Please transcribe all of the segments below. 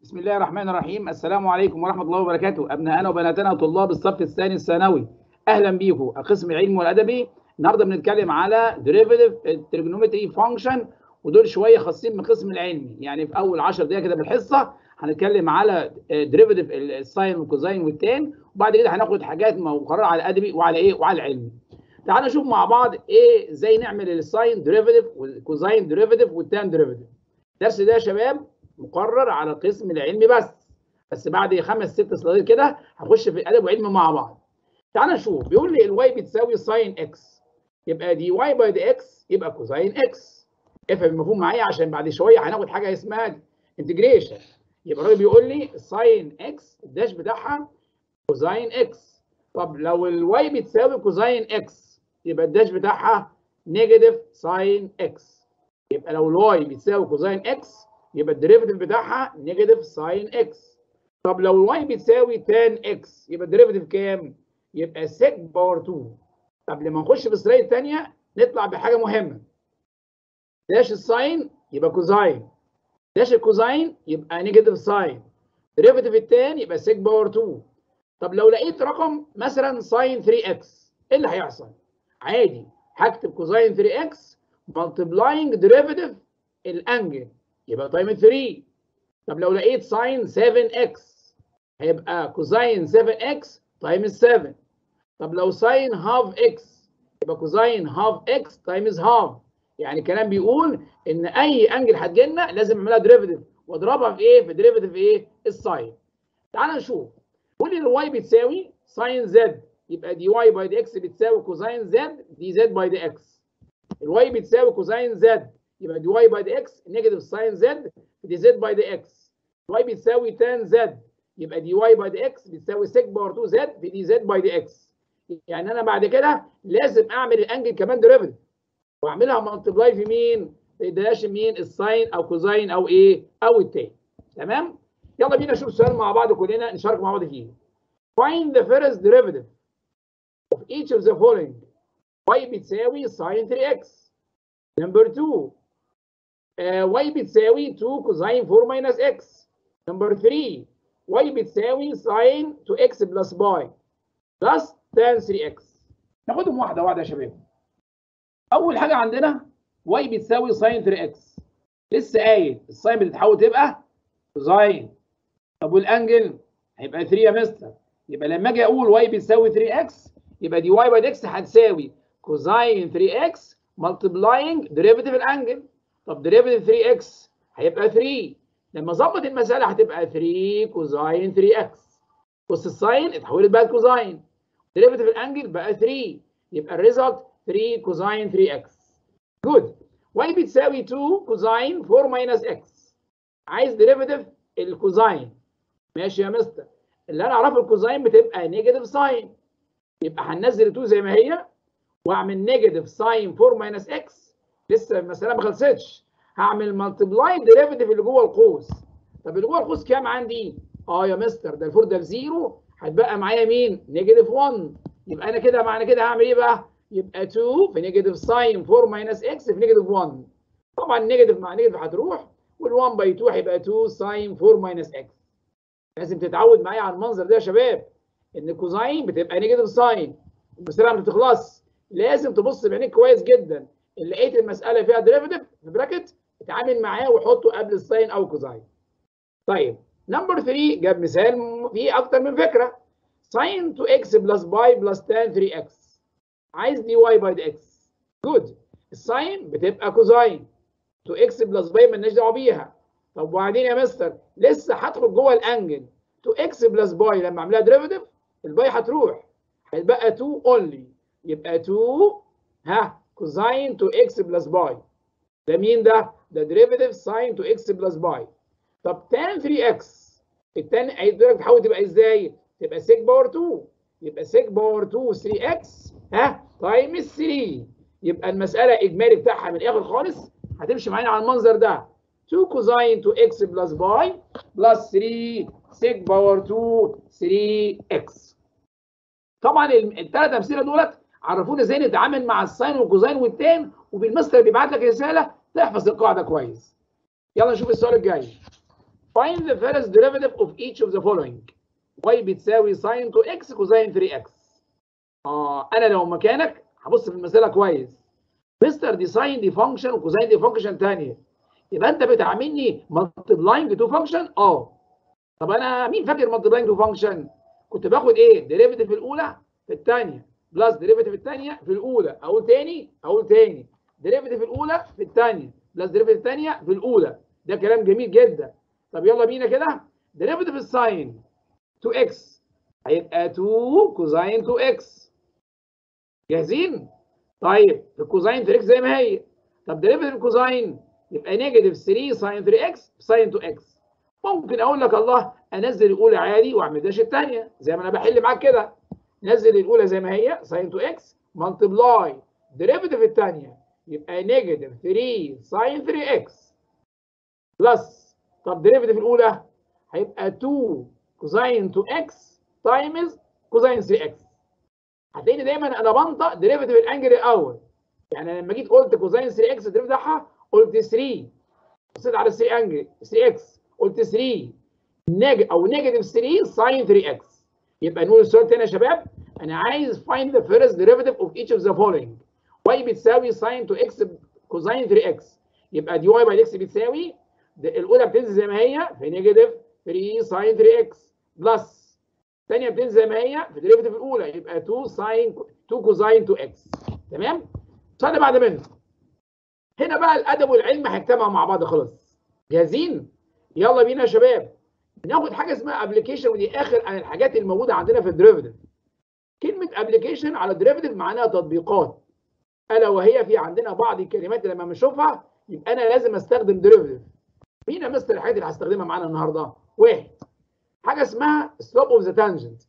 بسم الله الرحمن الرحيم السلام عليكم ورحمة الله وبركاته أبناءنا وبناتنا وطلاب الصف الثاني الثانوي أهلا بيكم القسم العلمي والأدبي النهارده بنتكلم على derivative trigonometry function ودول شوية خاصين من القسم العلمي يعني في أول 10 دقايق كده بالحصة هنتكلم على derivative الساين والكوزاين والتان وبعد كده هناخد حاجات مقررة على الأدبي وعلى إيه وعلى العلمي تعالوا نشوف مع بعض إيه إزاي نعمل الساين derivative والكوزاين derivative والتان derivative الدرس ده يا شباب مقرر على القسم العلمي بس بس بعد خمس ست سلايدات كده هخش في الادب وعلم مع بعض تعال نشوف بيقول لي الواي بتساوي ساين اكس يبقى دي واي باي دي اكس يبقى كوزاين اكس افهم المفهوم معايا عشان بعد شويه هناخد حاجه اسمها انتجريشن يبقى الراجل بيقول لي ساين اكس الداش بتاعها كوزاين اكس طب لو الواي بتساوي كوزاين اكس يبقى الداش بتاعها نيجاتيف ساين اكس يبقى لو الواي بتساوي كوزاين اكس يبقى الديريفيتيف بتاعها نيجاتيف ساين اكس طب لو الواي بتساوي تان اكس يبقى الديريفيتيف كام؟ يبقى سيك باور 2 طب لما نخش في السلايد الثانيه نطلع بحاجه مهمه داش الساين يبقى كوزاين داش الكوزاين يبقى نيجاتيف ساين ديريفيتيف التان يبقى سيك باور 2 طب لو لقيت رقم مثلا ساين 3 اكس ايه اللي هيحصل؟ عادي هكتب كوزاين 3 اكس مالتبلاينج ديريفيتيف الانجل يبقى تايم 3 طب لو لقيت ساين 7 اكس هيبقى كوزاين 7 اكس تايمز 7 طب لو ساين هاف اكس يبقى كوزاين هاف اكس تايمز هاف يعني الكلام بيقول ان اي انجل هتجيلنا لازم اعملها ديريفيتيف واضربها في ايه؟ في ديريفيتيف ايه؟ الساين. تعال نشوف. قول لي الواي بتساوي ساين زد يبقى دي واي باي دي اكس بتساوي كوزاين زد دي زد باي دي اكس. الواي بتساوي كوزاين زد يبقى دي واي باي دي اكس نيجاتيف ساين زد دي زد باي دي اكس. واي بتساوي تان زد يبقى دي واي باي دي اكس بتساوي سيك باور 2 زد في دي زد باي دي اكس. يعني انا بعد كده لازم اعمل الانجل كمان ديريفيتيف واعملها مالتبلاي في مين؟ في داش مين؟ الساين او كوزاين او ايه؟ او التاني. تمام؟ يلا بينا نشوف السؤال مع بعض كلنا نشارك مع بعض فيه. Find the first derivative of each of the following. y بتساوي ساين 3x. Number 2 uh, y بتساوي 2 كوزاين 4 minus x. Number 3 y بتساوي ساين 2x بلس باي بلس tan 3x. ناخدهم واحده واحده يا شباب. اول حاجه عندنا y بتساوي ساين 3x. لسه قايل الساين بتتحول تبقى كوزاين. طب والانجل هيبقى 3 يا مستر. يبقى لما اجي اقول y بتساوي 3x يبقى دي y باي x هتساوي كوزاين 3x ملتبلاينج ديريفيتيف الانجل. طب ديريفيتيف 3x هيبقى 3 لما اظبط المساله هتبقى 3 كوزاين 3x. بص الساين اتحولت بقى كوزاين. ديريفيتيف الانجل بقى 3 يبقى الريزلت 3 كوزاين 3x. جود. y بتساوي 2 كوزاين 4 ماينس x. عايز ديريفيتيف الكوزاين. ماشي يا مستر. اللي انا اعرفه الكوزاين بتبقى نيجاتيف ساين. يبقى هننزل 2 زي ما هي واعمل نيجاتيف ساين 4 ماينس x. لسه المساله ما خلصتش. هعمل مالتبلاي ديريفيتيف اللي جوه القوس. طب اللي جوه القوس كام عندي؟ اه يا مستر ده الفور ده بزيرو هتبقى معايا مين؟ نيجاتيف 1 يبقى انا كده معنى كده هعمل ايه بقى؟ يبقى 2 في نيجاتيف ساين 4 ماينس اكس في نيجاتيف 1 طبعا نيجاتيف مع نيجاتيف هتروح وال1 باي 2 هيبقى 2 ساين 4 ماينس اكس لازم تتعود معايا على المنظر ده يا شباب ان الكوزاين بتبقى نيجاتيف ساين المساله ما بتخلصش لازم تبص بعينيك كويس جدا اللي لقيت المساله فيها ديريفيتيف في براكت اتعامل معاه وحطه قبل الساين او الكوزاين طيب نمبر 3 جاب مثال فيه اكتر من فكره ساين 2x بلس باي بلس تان 3x عايز دي واي باي دي اكس جود الساين بتبقى كوزاين 2x بلس باي مالناش دعوه بيها طب وبعدين يا مستر لسه هدخل جوه الانجل 2x بلس باي لما اعملها ديريفيتيف الباي هتروح هيبقى 2 اونلي يبقى 2 ها كوزاين 2x بلس باي ده مين ده؟ ده ديريفيتيف ساين 2x بلس باي طب تان 3x التان هيدرك تحول تبقى ازاي؟ تبقى سيك باور 2 يبقى سيك باور 2 3x ها تايمز 3 يبقى المساله اجمالي بتاعها من الاخر خالص هتمشي معانا على المنظر ده 2 كوزاين 2x بلس باي بلس 3 سيك باور 2 3x طبعا الثلاث امثله دولت عرفونا ازاي نتعامل مع الساين والكوزاين والتان وبالمستر بيبعت لك رساله تحفظ القاعده كويس يلا نشوف السؤال الجاي find the first derivative of each of the following y بتساوي sin 2x كوزين 3x اه انا لو مكانك هبص في المساله كويس مستر دي ساين دي فانكشن وكوزين دي فانكشن ثانيه يبقى انت بتعاملني مالتبلاينج تو فانكشن اه طب انا مين فاكر مالتبلاينج تو فانكشن كنت باخد ايه ديريفيتيف الاولى في الثانيه بلس ديريفيتيف الثانيه في الاولى اقول تاني اقول تاني ديريفيتيف الاولى في الثانيه بلس ديريفيتيف الثانيه في الاولى ده كلام جميل جدا طب يلا بينا كده ديريفيتيف الساين 2x هيبقى 2 كوزين 2x جاهزين طيب الكوزين 3x زي ما هي طب ديريفيتيف الكوزين يبقى نيجاتيف 3 ساين 3x ساين 2x ممكن اقول لك الله انزل الاولى عادي واعمل داش الثانيه زي ما انا بحل معاك كده نزل الاولى زي ما هي ساين 2x ملتبلاي ديريفيتيف الثانيه يبقى نيجاتيف 3 ساين 3x بلس طب ديريفيتيف الاولى هيبقى 2 كوزين 2x تايمز كوزين 3x هتلاقيني دايما انا بنطق ديريفيتيف الانجل الاول يعني لما جيت قلت كوزين 3x الديريفيتيف بتاعها قلت 3 بصيت على 3 انجل 3x قلت 3 نيج او نيجاتيف 3 ساين 3x يبقى نقول السؤال تاني يا شباب انا عايز find the first derivative of each of the following y بتساوي ساين 2x كوزين 3x يبقى دي y باي x بتساوي الاولى بتنزل زي ما هي في نيجاتيف 3 ساين 3x بلس الثانيه بتنزل زي ما هي في الديريفيتيف الاولى يبقى 2 ساين 2 كوزين 2x تمام؟ السؤال اللي بعد منه هنا بقى الادب والعلم هيجتمعوا مع بعض خلاص جاهزين؟ يلا بينا يا شباب ناخد حاجه اسمها ابلكيشن ودي اخر عن الحاجات الموجوده عندنا في الديريفيتيف كلمه ابلكيشن على الديريفيتيف معناها تطبيقات الا وهي في عندنا بعض الكلمات لما بنشوفها يبقى انا لازم استخدم ديريفيتيف مين يا مستر الحاجات اللي هستخدمها معانا النهارده واحد حاجه اسمها سلوب اوف ذا تانجنت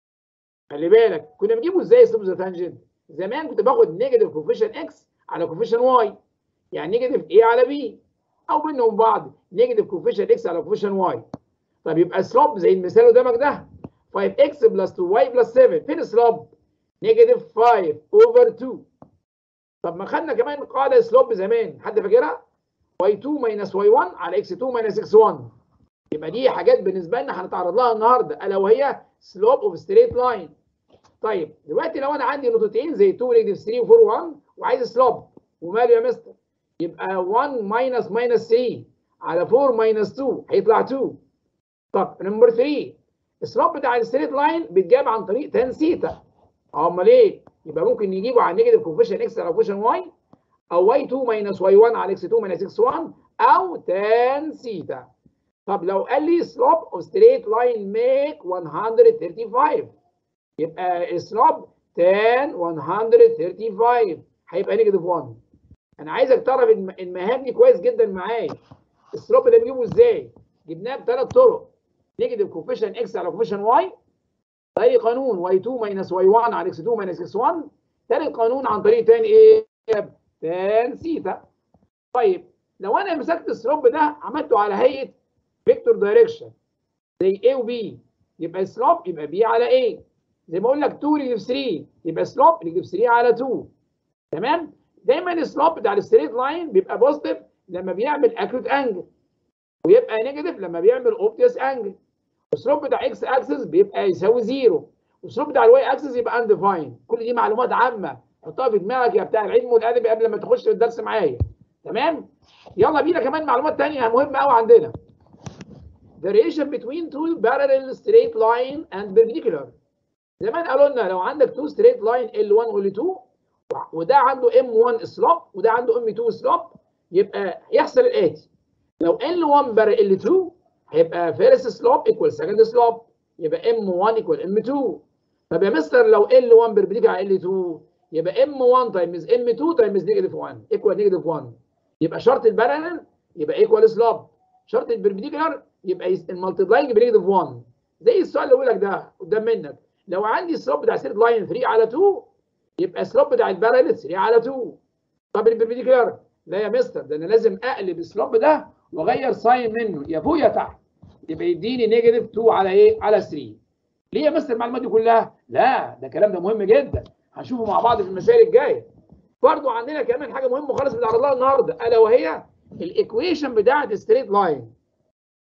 خلي بالك كنا بنجيبه ازاي سلوب اوف ذا تانجنت زمان كنت باخد نيجاتيف كوفيشن اكس على كوفيشن واي يعني نيجاتيف ايه على بي او بينهم بعض نيجاتيف كوفيشن اكس على كوفيشن واي طب يبقى سلوب زي المثال اللي قدامك ده 5x بلس 2y بلس 7 فين السلوب؟ نيجاتيف 5 اوفر 2 طب ما خدنا كمان قاعده سلوب زمان حد فاكرها؟ y2 ماينس y1 على x2 ماينس x1 يبقى دي حاجات بالنسبه لنا هنتعرض لها النهارده الا وهي سلوب اوف ستريت لاين طيب دلوقتي لو انا عندي نقطتين زي 2 نيجاتيف 3 و4 1 وعايز سلوب وماله يا مستر؟ يبقى 1 ماينس ماينس 3 على 4 ماينس 2 هيطلع 2 طب نمبر 3 السلوب بتاع الستريت لاين بيتجاب عن طريق تان سيتا امال ايه؟ يبقى ممكن نجيبه على نيجاتيف كوفيشن اكس على كوفيشن واي او واي 2 ماينس واي 1 على اكس 2 ماينس اكس 1 او تان سيتا طب لو قال لي سلوب اوف ستريت لاين ميك 135 يبقى السلوب تان 135 هيبقى نيجاتيف 1 انا عايزك تعرف المهام دي كويس جدا معايا السلوب ده بنجيبه ازاي؟ جبناه بثلاث طرق نيجاتيف كوفيشن اكس على كوفيشن واي تاني قانون واي 2 ماينس واي 1 على اكس 2 ماينس اكس 1 تالت قانون عن طريق تاني ايه؟ تان سيتا طيب لو انا مسكت السلوب ده عملته على هيئه فيكتور دايركشن زي A و B يبقى السلوب يبقى B على A زي ما اقول لك 2 نيجاتيف 3 يبقى سلوب نيجاتيف 3 على 2 تمام؟ دايما السلوب بتاع الستريت لاين بيبقى بوزيتيف لما بيعمل اكيوت انجل ويبقى نيجاتيف لما بيعمل اوبتيوس انجل السلوب بتاع اكس اكسس بيبقى يساوي زيرو والسلوب بتاع الواي اكسس يبقى انديفاين كل دي معلومات عامه حطها في دماغك يا بتاع العلم والادب قبل ما تخش الدرس معايا تمام يلا بينا كمان معلومات ثانيه مهمه قوي عندنا the relation between two parallel straight line and perpendicular زمان قالوا لنا لو عندك two straight line L1 و L2 وده عنده M1 سلوب وده عنده M2 سلوب يبقى يحصل الاتي لو L1 بر L2 هيبقى فيرست سلوب ايكوال سكند سلوب يبقى M1 ايكوال M2 طب يا مستر لو L1 بربنديكولار على L2 يبقى M1 تايمز M2 تايمز نيجاتيف 1 ايكوال نيجاتيف 1 يبقى شرط البارلل يبقى ايكوال سلوب شرط البربنديكولار يبقى المالتيبلاينج بنيجاتيف 1 زي السؤال اللي بقول لك ده قدام منك لو عندي السلوب بتاع ستريت لاين 3 على 2 يبقى السلوب بتاع البارلل 3 على 2 طب البربنديكولار لا يا مستر ده انا لازم اقلب السلوب ده واغير ساين منه يا فوق يا تحت يبقى يديني نيجاتيف 2 على ايه؟ على 3 ليه يا مستر المعلومات دي كلها؟ لا ده الكلام ده مهم جدا هنشوفه مع بعض في المسائل الجايه برضو عندنا كمان حاجه مهمه خالص بنعرض لها النهارده الا وهي الايكويشن بتاعه الستريت لاين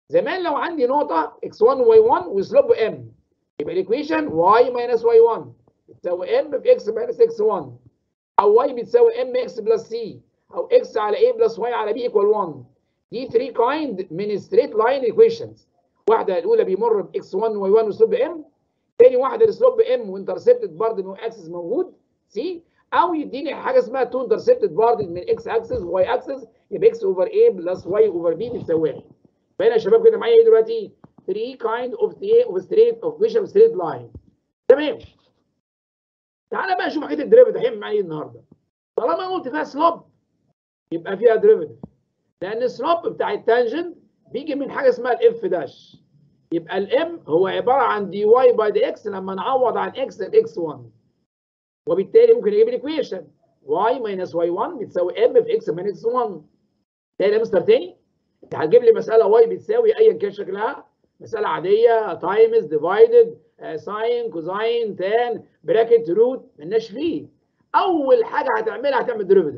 زمان لو عندي نقطه x1 y1 وسلوب m يبقى الايكويشن y minus y1 بتساوي m في x minus x1 او y بتساوي mx بلس c او x على a بلس y على b equal 1 دي 3 كايند من ستريت لاين ايكويشنز واحده الاولى بيمر ب x1 y1 وسلوب m تاني واحده السلوب m وانترسبتد برضه انه اكسس موجود سي او يديني حاجه اسمها تو انترسبتد برضه من اكس اكسس واي اكسس يبقى اكس اوفر a بلس واي اوفر b بتساوي 1 فهنا يا شباب كده معايا ايه دلوقتي 3 كايند اوف اوف ستريت اوف ايكويشن ستريت لاين تمام تعالى بقى نشوف حته الدريفيتيف هيعمل معايا ايه النهارده طالما انا قلت فيها سلوب يبقى فيها ديريفيتيف لان السلوب بتاع التانجنت بيجي من حاجه اسمها الاف داش يبقى الام هو عباره عن دي واي باي دي اكس لما نعوض عن اكس الاكس 1 وبالتالي ممكن اجيب الايكويشن واي ماينس واي 1 بتساوي ام في اكس ماينس 1 تاني يا مستر تاني انت هتجيب لي مساله واي بتساوي ايا كان شكلها مساله عاديه تايمز ديفايدد ساين كوزاين تان براكت روت مالناش فيه اول حاجه هتعملها هتعمل ديريفيتيف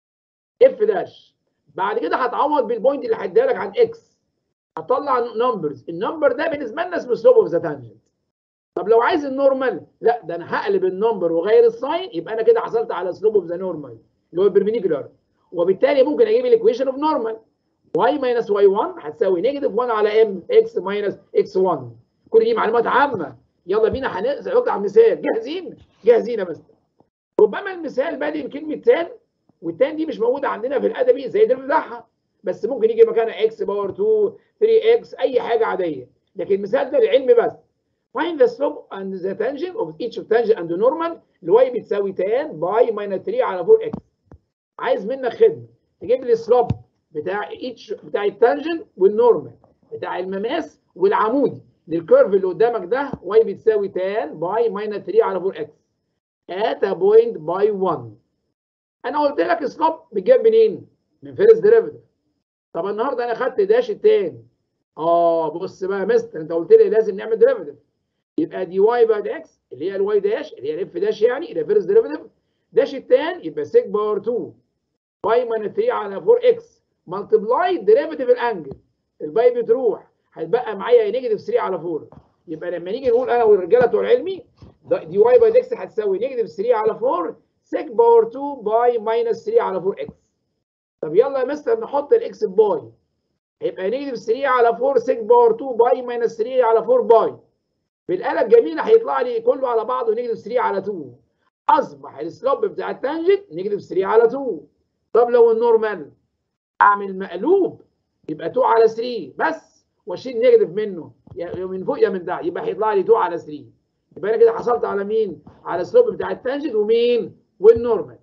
اف داش بعد كده هتعوض بالبوينت اللي هديها لك عن اكس هتطلع نمبرز النمبر ده بالنسبه لنا اسمه سلوب اوف ذا تانجنت طب لو عايز النورمال لا ده انا هقلب النمبر وغير الساين يبقى انا كده حصلت على سلوب اوف ذا نورمال اللي هو البربنديكولار وبالتالي ممكن اجيب الايكويشن اوف نورمال y ماينس y1 هتساوي نيجاتيف 1 على m x ماينس x1 كل دي معلومات عامه يلا بينا هنقرا على المثال جاهزين جاهزين يا مستر ربما المثال بادئ بكلمه تان والتان دي مش موجوده عندنا في الادبي زي ده بتاعها بس ممكن يجي مكانها اكس باور 2 3 اكس اي حاجه عاديه لكن المثال ده للعلم بس find the slope and the tangent of each of tangent and the normal الواي بتساوي تان باي ماينس 3 على 4 اكس عايز منك خدمه تجيب لي السلوب بتاع each بتاع التانجنت والنورمال بتاع المماس والعمودي للكيرف اللي قدامك ده واي بتساوي تان باي ماينس 3 على 4 اكس at a point by 1 انا قلت لك سلوب بتجيب منين؟ من فيرست ديريفيتيف طب النهارده انا خدت داش التاني اه بص بقى يا مستر انت قلت لي لازم نعمل ديريفيتيف يبقى دي واي بعد اكس اللي هي الواي داش اللي هي الاف داش يعني اللي هي فيرست ديريفيتيف داش التان يبقى سيك باور 2 باي ماينس 3 على 4 اكس ملتبلاي ديريفيتيف الانجل الباي بتروح هيتبقى معايا نيجاتيف 3 على 4 يبقى لما نيجي نقول انا والرجاله بتوع العلمي دي واي باي اكس هتساوي نيجاتيف 3 على 4 سيك باور 2 باي ماينس 3 على 4 اكس طب يلا يا مستر نحط الاكس باي هيبقى نيجاتيف 3 على 4 سيك باور 2 باي ماينس 3 على 4 باي بالاله الجميله هيطلع لي كله على بعضه نيجاتيف 3 على 2 اصبح السلوب بتاع التانجنت نيجاتيف 3 على 2 طب لو النورمال اعمل مقلوب يبقى 2 على 3 بس واشيل نيجاتيف منه يا من فوق يا من تحت يبقى هيطلع لي 2 على 3 يبقى انا كده حصلت على مين؟ على السلوب بتاع التانجنت ومين؟ والنورمال.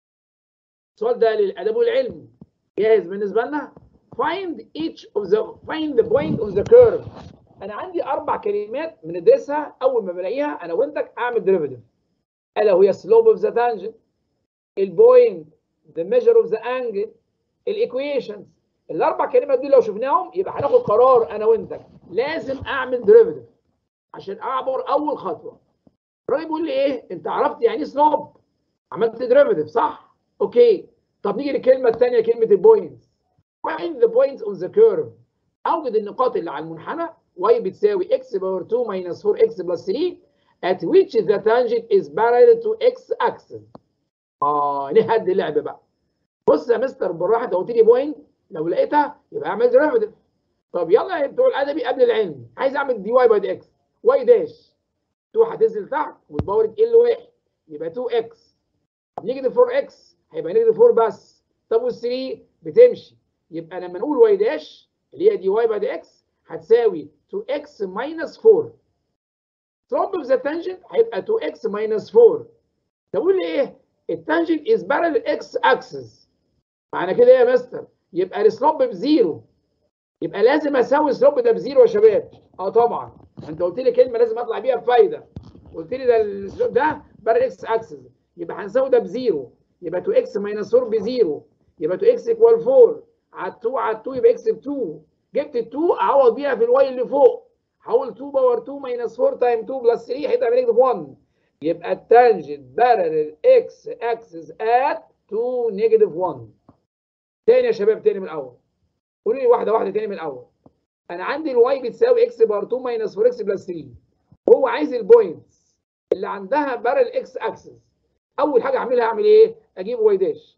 السؤال ده للادب والعلم جاهز بالنسبه لنا؟ find each of the find the point of the curve. انا عندي اربع كلمات بندرسها اول ما بلاقيها انا وانت اعمل ديريفيتيف. الا وهي slope of the tangent البوينت the measure of the angle الايكويشنز الاربع كلمات دول لو شفناهم يبقى هناخد قرار انا وانت لازم اعمل ديريفيتيف عشان اعبر اول خطوه الراجل بيقول لي ايه انت عرفت يعني ايه سلوب عملت ديريفيتيف صح اوكي طب نيجي للكلمه الثانيه كلمه البوينتس find the points on the curve اوجد النقاط اللي على المنحنى y بتساوي x باور 2 minus 4x plus 3 at which the tangent is parallel to x axis اه نهدي اللعب بقى بص يا مستر بالراحه انت قلت لي بوينت لو لقيتها يبقى اعمل ديريفيتيف طب يلا يا بتوع الادبي قبل العلم عايز اعمل دي واي باي دي اكس واي داش 2 هتنزل تحت والباور تقل واحد يبقى 2 اكس طب نيجاتيف 4 اكس هيبقى نيجاتيف 4 بس طب وال 3 بتمشي يبقى لما نقول واي داش اللي هي دي واي باي دي اكس هتساوي 2 اكس ماينس 4 سلوب اوف ذا تانجنت هيبقى 2 اكس ماينس 4 تقول لي ايه التانجنت از بارل اكس اكسس معنى كده ايه يا مستر يبقى السلوب بزيرو يبقى لازم اساوي السلوب ده بزيرو يا شباب اه طبعا انت قلت لي كلمه لازم اطلع بيها بفايده قلت لي ده السلوب ده بارل اكس اكسس يبقى هنساوي ده بزيرو يبقى 2 اكس ماينس 4 بزيرو يبقى 2 اكس ايكوال 4 على 2 على 2 يبقى اكس ب 2 جبت ال 2 اعوض بيها في الواي اللي فوق حول 2 باور 2 ماينس 4 تايم 2 بلس 3 هيطلع نيجاتيف 1 يبقى التانجنت بارل اكس اكسس ات 2 نيجاتيف 1 تاني يا شباب تاني من الاول قولوا لي واحده واحده تاني من الاول انا عندي الواي بتساوي اكس بار 2 ماينس 4 اكس بلس 3 هو عايز البوينتس اللي عندها بارل اكس اكسس اول حاجه اعملها اعمل ايه؟ اجيب واي داش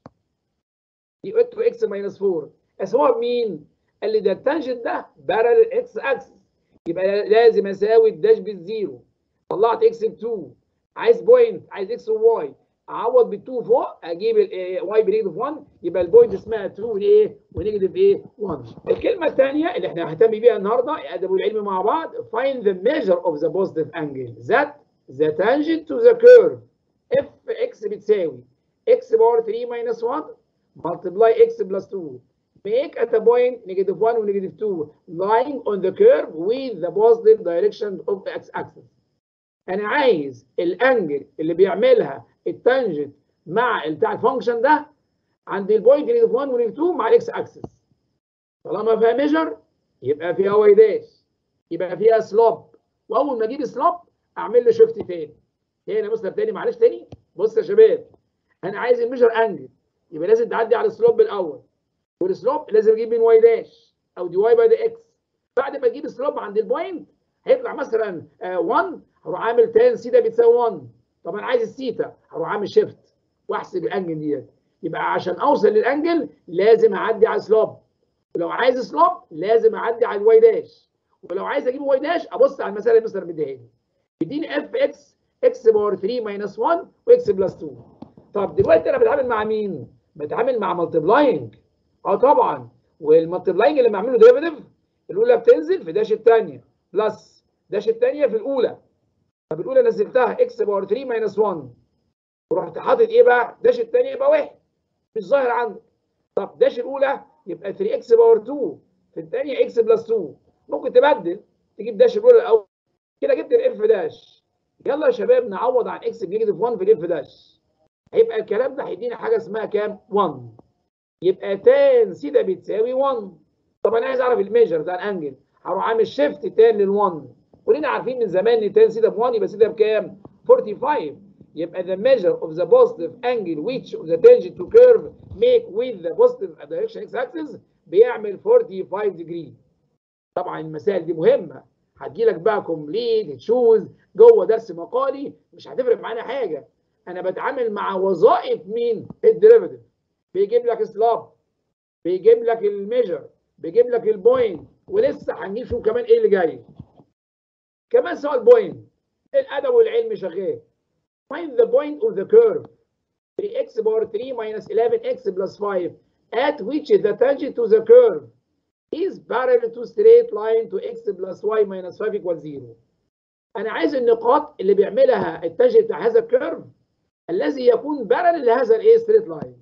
يبقى اكس ماينس 4 اسمها بمين؟ قال لي ده التانجنت ده بارل اكس اكسس يبقى لازم اساوي الداش بالزيرو طلعت اكس ب 2 عايز بوينت عايز اكس وواي اعوض بال 2 فوق اجيب الواي بنيجاتيف 1 يبقى البوينت اسمها 2 ايه ونيجاتيف ايه 1 الكلمه الثانيه اللي احنا هنهتم بيها النهارده ادب العلم مع بعض find the measure of the positive angle that the tangent to the curve f x بتساوي x باور 3 minus 1 multiply x plus 2 make at a point negative 1 و negative 2 lying on the curve with the positive direction of x axis انا عايز الانجل اللي بيعملها التانجنت مع بتاع الفانكشن ده عند البوينت نيجاتيف 1 ونيجاتيف 2 مع الاكس اكسس طالما فيها ميجر يبقى فيها واي داش يبقى فيها سلوب واول ما اجيب سلوب اعمل له شيفت تاني تاني مستر تاني معلش تاني بص يا شباب انا عايز الميجر انجل يبقى لازم تعدي على السلوب الاول والسلوب لازم اجيب من واي داش او دي واي باي دي اكس بعد ما اجيب سلوب عند البوينت هيطلع مثلا 1 هروح عامل تان سيتا بتساوي 1 طب انا عايز السيتا هروح عامل شيفت واحسب الانجل ديت يبقى عشان اوصل للانجل لازم اعدي على سلوب ولو عايز سلوب لازم اعدي على الواي داش ولو عايز اجيب واي داش ابص على المساله اللي مستر مديها لي يديني اف اكس اكس باور 3 ماينس 1 واكس بلس 2 طب دلوقتي انا بتعامل مع مين؟ بتعامل مع مالتبلاينج اه طبعا والمالتبلاينج اللي بعمله ديريفيتيف الاولى بتنزل في داش الثانيه بلس داش الثانيه في الاولى طب الاولى نزلتها اكس باور 3 ماينس 1 ورحت حاطط ايه بقى؟ داش الثانيه يبقى 1 مش ظاهر عندك طب داش الاولى يبقى 3 اكس باور 2 في الثانيه اكس بلس 2 ممكن تبدل تجيب داش الاولى الاول كده جبت الاف داش يلا يا شباب نعوض عن اكس بنيجاتيف 1 في الاف داش هيبقى الكلام ده هيدينا حاجه اسمها كام؟ 1 يبقى تان سيدا بتساوي 1 طب انا عايز اعرف الميجر بتاع الانجل هروح عامل شيفت تان لل1 كلنا عارفين من زمان ان تان سيدا ب 1 يبقى سيدا بكام؟ 45 يبقى the measure of the positive angle which of the tangent to curve make with the positive direction x axis بيعمل 45 degree طبعا المسائل دي مهمه هتجيلك بقى كومبليت تشوز جوه درس مقالي مش هتفرق معانا حاجه انا بتعامل مع وظائف مين الديريفيتيف بيجيب لك سلاب بيجيب لك الميجر بيجيب لك البوينت ولسه هنجيب شوف كمان ايه اللي جاي كمان سؤال بوينت الادب والعلم شغال find the point of the curve 3x power 3 minus 11x plus 5 at which the tangent to the curve is parallel to straight line to x plus y minus 5 equals 0 انا عايز النقاط اللي بيعملها التانجنت بتاع هذا الكيرف الذي يكون بارل لهذا الايه ستريت لاين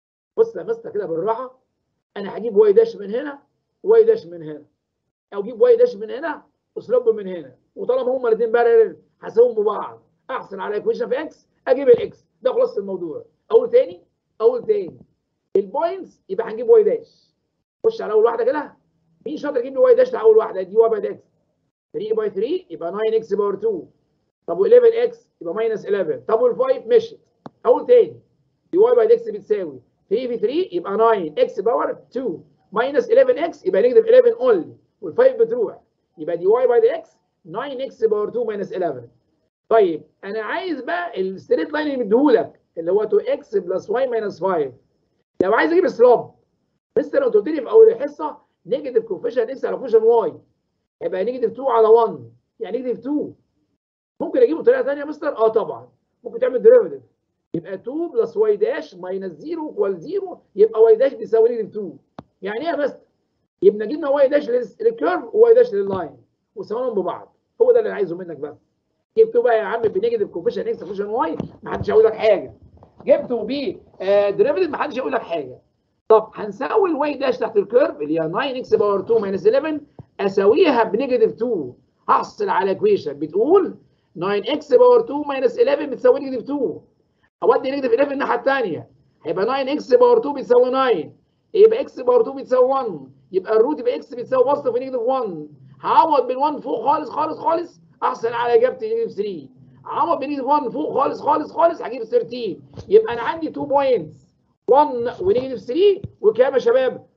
بص يا مستر كده بالراحه انا هجيب واي داش من هنا واي داش من هنا او اجيب واي داش من هنا وسلوب من هنا وطالما هما الاثنين بارل هساويهم ببعض احسن على ايكويشن في اكس اجيب الاكس ده خلاص الموضوع اول تاني اول تاني البوينتس يبقى هنجيب واي داش خش على اول واحده كده مين شاطر يجيب لي واي داش اول واحده دي واي باي اكس 3 باي 3 يبقى 9 اكس باور 2 طب و11 اكس يبقى ماينس 11 طب وال5 مشت اول تاني دي واي باي اكس بتساوي 3 في 3 يبقى 9 اكس باور 2 ماينس 11 اكس يبقى نيجاتيف 11 اونلي وال5 بتروح يبقى دي واي باي اكس 9 اكس باور 2 ماينس 11 طيب انا عايز بقى الستريت لاين اللي مديهولك اللي هو 2 اكس بلس واي ماينس 5 لو عايز اجيب سلوب مستر لو قلت لي في اول الحصه نيجاتيف كوفيشن اكس على كوفيشن واي هيبقى نيجاتيف 2 على 1 يعني نيجاتيف 2 ممكن اجيبه بطريقه ثانيه يا مستر اه طبعا ممكن تعمل ديريفيتيف يبقى 2 بلس واي داش ماينس 0 ايكوال 0 يبقى واي داش بيساوي نيجاتيف 2 يعني ايه يا مستر؟ يبقى جبنا واي داش للكيرف وواي داش لللاين وسويناهم ببعض هو ده اللي انا عايزه منك بس جبته بقى يا عم بنيجاتيف كوفيشن اكس كوفيشن واي ما حدش هيقول لك حاجه جبته ب ديريفيتيف ما حدش هيقول لك حاجه طب هنساوي الواي داش تحت الكيرف اللي هي 9 اكس باور 2 ماينس 11 اساويها بنيجاتيف 2 هحصل على ايكويشن بتقول 9 اكس باور 2 ماينس 11 بتساوي نيجاتيف 2 اودي نيجاتيف 11 الناحيه الثانيه هيبقى 9 اكس باور 2 بتساوي 9 يبقى اكس باور 2 بتساوي 1 يبقى الروت يبقى اكس بتساوي بوزيتيف نيجاتيف 1 هعوض بال1 فوق خالص خالص خالص احصل على اجابتي نيجاتيف 3 عوض بنيجاتيف 1 فوق خالص خالص خالص هجيب 13 يبقى انا عندي 2 بوينتس 1 ونيجاتيف 3 وكام يا شباب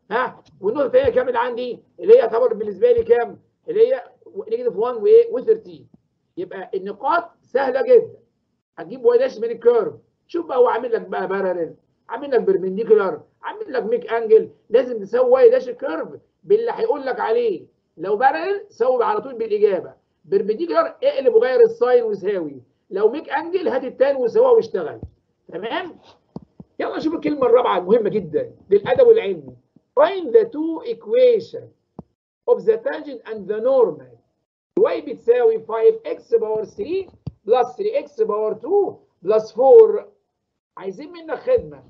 ها والنقطه الثانيه كام اللي عندي اللي هي يعتبر بالنسبه لي كام اللي هي نيجاتيف 1 وايه و13 يبقى النقاط سهله جدا هتجيب واي داش من الكيرف شوف بقى هو عامل لك بقى باراليل عامل لك بربنديكولار عامل لك ميك انجل لازم تسوي واي داش الكيرف باللي هيقول لك عليه لو باراليل سوي على طول بالاجابه بربنديكولار اقلب وغير الساين وساوي لو ميك انجل هات التاني وسواه واشتغل تمام يلا نشوف الكلمه الرابعه المهمه جدا للادب والعلم find the two equation of the tangent and the normal y بتساوي 5x باور 3 بلس 3x باور 2 بلس 4 عايزين منك خدمه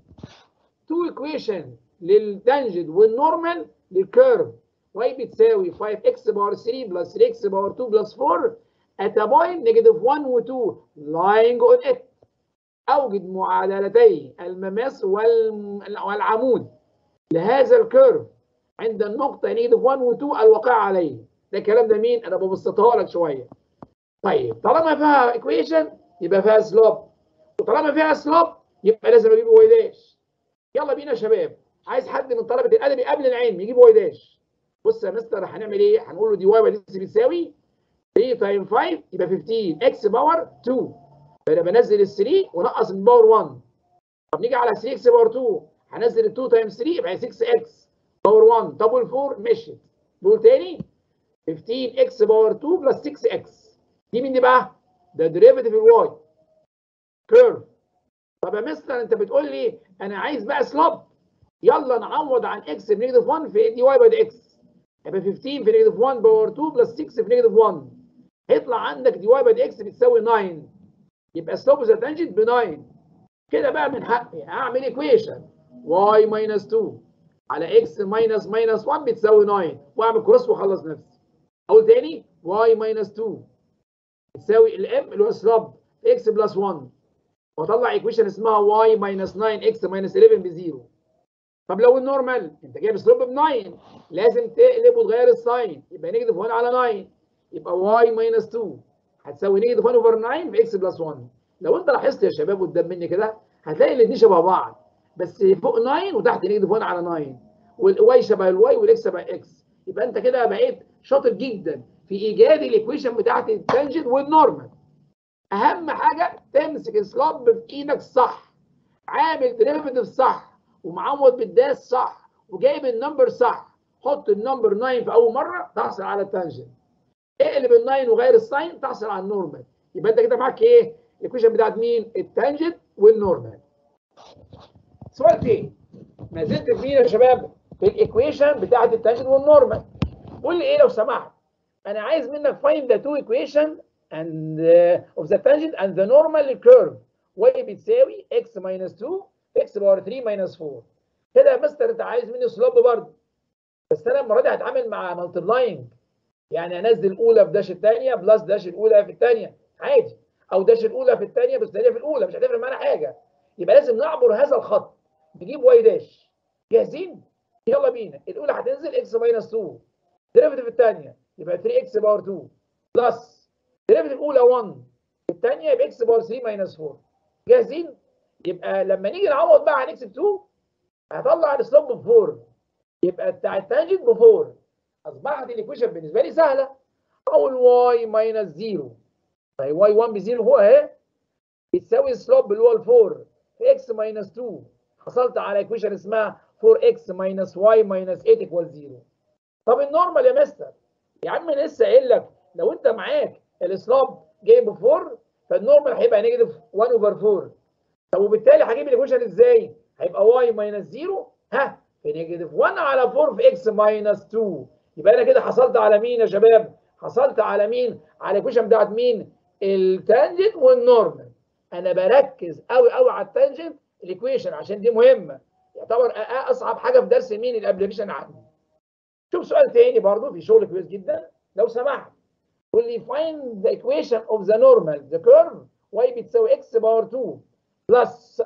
2 equation للتانجنت والنورمال للكيرف y بتساوي 5x باور 3 بلس 3x باور 2 بلس 4 at a point negative 1 و 2 lying on it اوجد معادلتي المماس والعمود لهذا الكيرف عند النقطة نيجاتيف 1 و 2 الواقعة عليه ده الكلام ده مين؟ أنا ببسطها لك شوية. طيب طالما فيها ايكويشن يبقى فيها سلوب وطالما فيها سلوب يبقى لازم أجيب واي داش. يلا بينا يا شباب عايز حد من طلبة الأدبي قبل العلم يجيب واي داش. بص يا مستر هنعمل إيه؟ هنقول له دي واي بس بتساوي 3 تايم 5 يبقى 15 اكس باور 2 فانا بنزل ال 3 ونقص من باور 1 طب نيجي على 3 اكس باور 2 هنزل ال 2 تايم 3 يبقى 6 اكس باور 1 طب وال 4 مشيت دول تاني 15 اكس باور 2 بلس 6 اكس دي مين دي بقى؟ ده ديريفيتيف الواي كيرف طب يا مستر انت بتقول لي انا عايز بقى سلوب يلا نعوض عن اكس بنيجاتيف 1 في دي واي باي دي اكس يبقى 15 في نيجاتيف 1 باور 2 بلس 6 في نيجاتيف 1 هيطلع عندك دي واي باي دي اكس بتساوي 9 يبقى سلوب ذا تانجنت ب 9 كده بقى من حقي اعمل ايكويشن y ماينس 2 على x ماينس ماينس 1 بتساوي 9 واعمل كروس واخلص نفسي اقول تاني y ماينس 2 بتساوي الام اللي هو سلوب x بلس 1 واطلع ايكويشن اسمها y ماينس 9 x ماينس 11 بزيرو طب لو النورمال انت جايب سلوب ب 9 لازم تقلب وتغير الساين يبقى نيجاتيف 1 على 9 يبقى y ماينس 2 هتساوي نيجاتيف 1 اوفر 9 في x بلس 1 لو انت لاحظت يا شباب قدام مني كده هتلاقي الاثنين شبه بعض بس فوق 9 وتحت نيجاتيف 1 على 9 والواي شبه الواي والاكس شبه اكس يبقى انت كده بقيت شاطر جدا في ايجاد الايكويشن بتاعت التانجنت والنورمال اهم حاجه تمسك السلاب في ايدك صح عامل ديريفيتيف صح ومعوض بالداس صح وجايب النمبر صح حط النمبر 9 في اول مره تحصل على التانجنت اقلب ال 9 وغير الساين تحصل على النورمال يبقى انت كده معاك ايه الايكويشن بتاعت مين التانجنت والنورمال سؤال تاني ما زلت في مين يا شباب في الايكويشن بتاعت التانجنت والنورمال قول لي ايه لو سمحت انا عايز منك find the two equation and uh, of the tangent and the normal curve y بتساوي x minus 2 x باور 3 minus 4 كده يا مستر انت عايز مني سلوب برضه بس انا المره دي هتعامل مع مالتيبلاينج يعني انزل الاولى في داش الثانيه بلس داش الاولى في الثانيه عادي او داش الاولى في الثانيه بس الثانيه في الاولى مش هتفرق معانا حاجه يبقى لازم نعبر هذا الخط نجيب واي داش جاهزين يلا بينا الاولى هتنزل اكس ماينس 2 ديريفيتيف الثانيه يبقى 3 اكس باور 2 بلس ديريفيتيف الاولى 1 الثانيه يبقى اكس باور 3 ماينس 4 جاهزين يبقى لما نيجي نعوض بقى عن اكس ب 2 هطلع السلوب ب 4 يبقى بتاع التانجنت ب 4 اصبحت الايكويشن بالنسبه لي سهله اقول واي ماينس 0 طيب واي 1 بزيرو هو اهي بتساوي السلوب اللي هو ال 4 في اكس ماينس 2 حصلت على ايكويشن اسمها 4x ماينس y ماينس 8 ايكوال 0 طب النورمال يا مستر يا عم انا لسه قايل لك لو انت معاك السلوب جايب 4 فالنورمال هيبقى نيجاتيف 1 اوفر 4 طب وبالتالي هجيب الايكويشن ازاي؟ هيبقى y ماينس 0 ها في نيجاتيف 1 على 4 في x ماينس 2 يبقى انا كده حصلت على مين يا شباب؟ حصلت على مين؟ على الايكويشن بتاعت مين؟ التانجنت والنورمال انا بركز قوي قوي على التانجنت الايكويشن عشان دي مهمه يعتبر اصعب حاجه في درس مين الابلكيشن عندي شوف سؤال تاني برضو في شغل كويس جدا لو سمحت قول لي find the equation of the normal the curve y بتساوي x باور 2 plus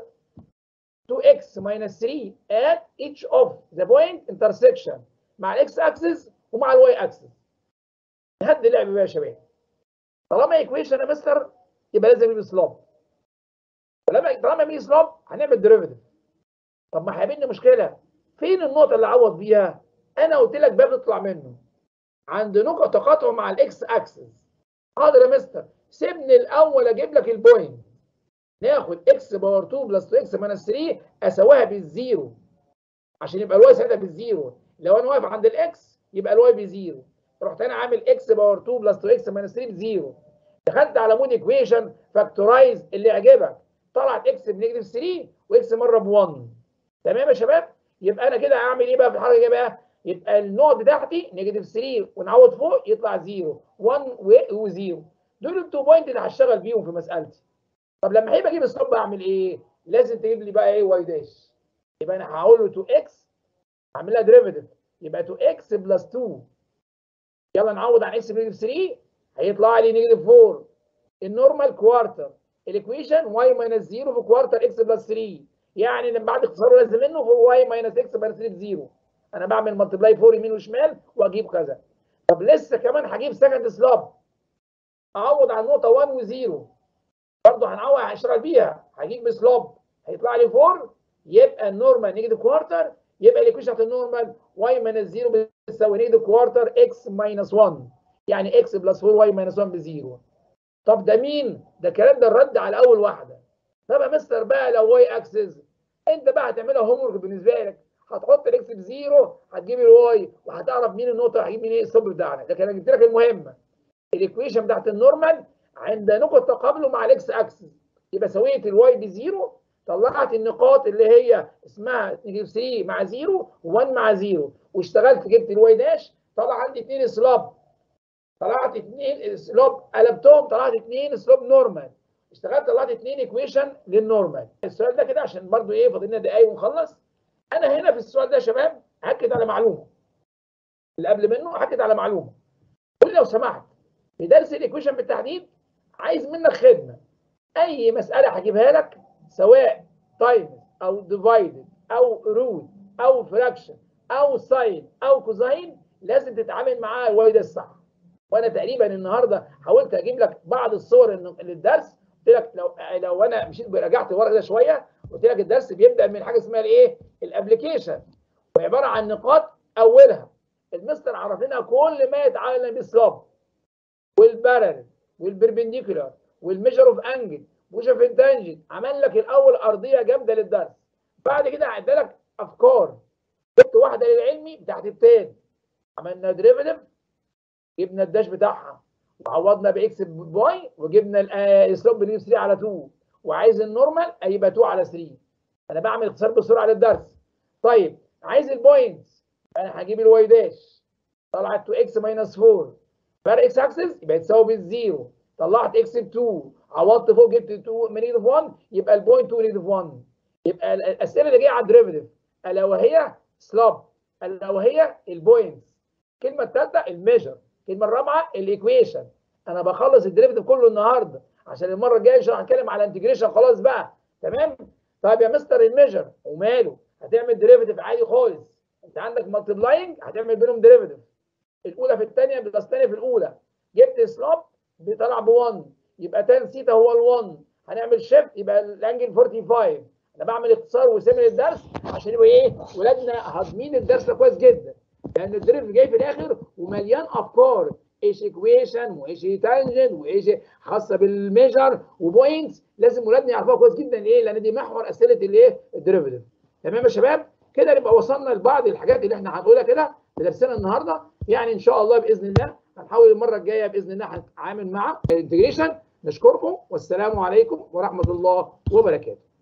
2x minus 3 at each of the point intersection مع الاكس اكسس ومع الواي اكسس نهدي اللعب بقى يا شباب طالما ايكويشن يا مستر يبقى لازم يبقى سلوب طالما طالما يبقى سلوب هنعمل ديريفيتيف طب ما هيقابلني مشكله فين النقطه اللي اعوض بيها انا قلت لك باب تطلع منه عند نقطه تقاطع مع الاكس اكسس حاضر يا مستر سيبني الاول اجيب لك البوينت ناخد اكس باور 2 بلس 2 اكس ماينس 3 اساويها بالزيرو عشان يبقى الواي ساعتها بالزيرو لو انا واقف عند الاكس يبقى الواي بزيرو رحت انا عامل اكس باور 2 بلس 2 اكس ماينس 3 بزيرو دخلت على مود ايكويشن فاكتورايز اللي يعجبك طلعت اكس بنيجاتيف 3 واكس مره ب 1 تمام يا شباب يبقى انا كده هعمل ايه بقى في الحركه دي بقى يبقى النقط بتاعتي نيجاتيف 3 ونعوض فوق يطلع 0 1 و0 دول التو بوينت اللي هشتغل بيهم في مسالتي طب لما احب اجيب السلوب اعمل ايه لازم تجيب لي بقى ايه واي داش يبقى انا هقول له 2 اكس هعمل لها ديريفيتيف يبقى 2 اكس بلس 2 يلا نعوض عن اكس بنيجاتيف 3 هيطلع لي نيجاتيف 4 النورمال كوارتر الايكويشن واي ماينس 0 في كوارتر اكس بلس 3 يعني لما بعد اختصاره لازم منه هو واي ماينس اكس ماينس 3 بزيرو انا بعمل ملتبلاي 4 يمين وشمال واجيب كذا طب لسه كمان هجيب سكند سلاب اعوض عن نقطه 1 و0 برضه هنعوض هشتغل بيها هجيب بسلاب هيطلع لي 4 يبقى النورمال نيجاتيف كوارتر يبقى الايكويشن بتاعت النورمال واي ماينس 0 بتساوي نيجاتيف كوارتر اكس ماينس 1 يعني اكس بلس 4 واي ماينس 1 بزيرو طب ده مين؟ ده الكلام ده الرد على اول واحده طب يا مستر بقى لو واي اكسس انت بقى هتعملها هوم ورك بالنسبه لك هتحط الاكس بزيرو هتجيب الواي وهتعرف مين النقطه هتجيب مين ايه الصب بتاعنا لكن انا جبت لك المهمه الايكويشن بتاعت النورمال عند نقطه تقابله مع الاكس اكسس يبقى سويت الواي بزيرو طلعت النقاط اللي هي اسمها نيجاتيف 3 مع 0 و1 مع 0 واشتغلت جبت الواي داش طلع عندي اثنين سلاب طلعت اثنين سلوب قلبتهم طلعت اثنين سلوب نورمال اشتغلت طلعت اثنين ايكويشن للنورمال السؤال ده كده عشان برضو ايه فاضل لنا دقايق ونخلص انا هنا في السؤال ده يا شباب هاكد على معلومه اللي قبل منه هاكد على معلومه قول لي لو سمحت في درس الايكويشن بالتحديد عايز منك خدمه اي مساله هجيبها لك سواء تايمز او ديفايدد او روت او فراكشن او ساين او كوزاين لازم تتعامل معاها الواي ده الصح وانا تقريبا النهارده حاولت اجيب لك بعض الصور للدرس قلت لك لو لو انا مشيت رجعت ورا كده شويه قلت لك الدرس بيبدا من حاجه اسمها الايه؟ الابلكيشن وعباره عن نقاط اولها المستر عرف لنا كل ما يتعلق بالسلاب والبارل والبربنديكولار والميجر اوف انجل وش اوف انتنجن عمل لك الاول ارضيه جامده للدرس بعد كده عدى لك افكار جبت واحده للعلمي بتاعت التاني عملنا ديريفيتيف جبنا الداش بتاعها وعوضنا باكس باي وجبنا السلوب بنجيب 3 على 2 وعايز النورمال يبقى 2 على 3 انا بعمل اختصار بسرعه للدرس طيب عايز البوينتس انا هجيب الواي داش طلعت 2 اكس ماينس 4 فرق اكس اكسس يبقى تساوي بالزيرو طلعت اكس ب 2 عوضت فوق جبت 2 من نيجاتيف 1 يبقى البوينت 2 نيجاتيف 1 يبقى الاسئله اللي جايه على الديريفيتيف الا وهي سلوب الا وهي البوينتس الكلمه الثالثه الميجر الكلمه الرابعه الايكويشن انا بخلص الديريفيتيف كله النهارده عشان المره الجايه عشان هنتكلم على انتجريشن خلاص بقى تمام طيب يا مستر الميجر وماله هتعمل ديريفيتيف عادي خالص انت عندك مالتبلاينج هتعمل بينهم ديريفيتيف الاولى في الثانيه بلس الثانيه في الاولى جبت سلوب بيطلع ب 1 يبقى تان سيتا هو ال 1 هنعمل شيفت يبقى الانجل 45 انا بعمل اختصار وسامي للدرس عشان يبقى ايه ولادنا هاضمين الدرس ده كويس جدا لان الدريف جاي في الاخر ومليان افكار ايش ايكويشن وايش تانجنت وايش خاصه بالميجر وبوينتس لازم ولادنا يعرفوها كويس جدا ايه لان دي محور اسئله الايه الديريفيتيف تمام يا شباب كده نبقى وصلنا لبعض الحاجات اللي احنا هنقولها كده في درسنا النهارده يعني ان شاء الله باذن الله هنحاول المره الجايه باذن الله هنتعامل مع الانتجريشن نشكركم والسلام عليكم ورحمه الله وبركاته